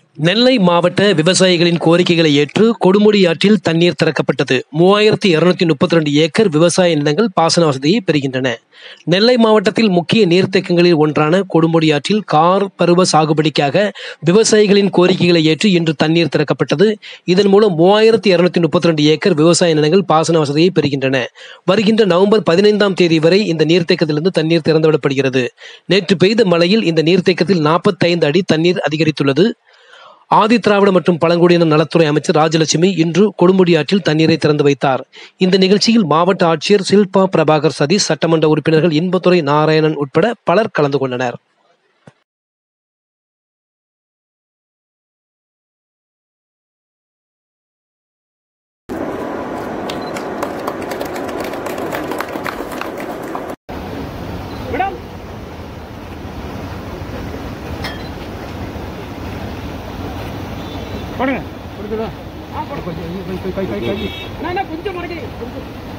நெல்லை மாவட்ட விவசாயிகளின் கோரிக்கைகளை ஏற்று கொடுமுடி ஆற்றில் தண்ணீர் திறக்கப்பட்டது மூவாயிரத்தி இருநூத்தி முப்பத்தி ரெண்டு ஏக்கர் விவசாய நிலங்கள் பாசன வசதியை பெறுகின்றன நெல்லை மாவட்டத்தில் முக்கிய நீர்த்தேக்கங்களில் ஒன்றான கொடுமுடி ஆற்றில் கார் பருவ சாகுபடிக்காக விவசாயிகளின் கோரிக்கைகளை ஏற்று இன்று தண்ணீர் திறக்கப்பட்டது இதன் மூலம் மூவாயிரத்தி இருநூத்தி முப்பத்தி ரெண்டு ஏக்கர் விவசாய நிலங்கள் பாசன வசதியை பெறுகின்றன வருகின்ற நவம்பர் பதினைந்தாம் தேதி வரை இந்த நீர்த்தேக்கத்திலிருந்து தண்ணீர் திறந்துவிடப்படுகிறது நேற்று பெய்த மழையில் இந்த நீர்த்தேக்கத்தில் நாற்பத்தைந்து அடி தண்ணீர் அதிகரித்துள்ளது ஆதி திராவிட மற்றும் பழங்குடியினர் நலத்துறை அமைச்சர் ராஜலட்சுமி இன்று கொடுமுடி ஆற்றில் தண்ணீரை திறந்து வைத்தார் இந்த நிகழ்ச்சியில் மாவட்ட ஆட்சியர் சில்பா பிரபாகர் சதீஷ் சட்டமன்ற உறுப்பினர்கள் இன்பதுரை நாராயணன் உட்பட பலர் கலந்து கொண்டனர் மேடம் போடுங்க கொடுக்குதா ஆ போடு கொஞ்சம் கை கை கை கை அண்ணா அண்ணா, கொஞ்சம் மறைக்கிறீங்க கொஞ்சம்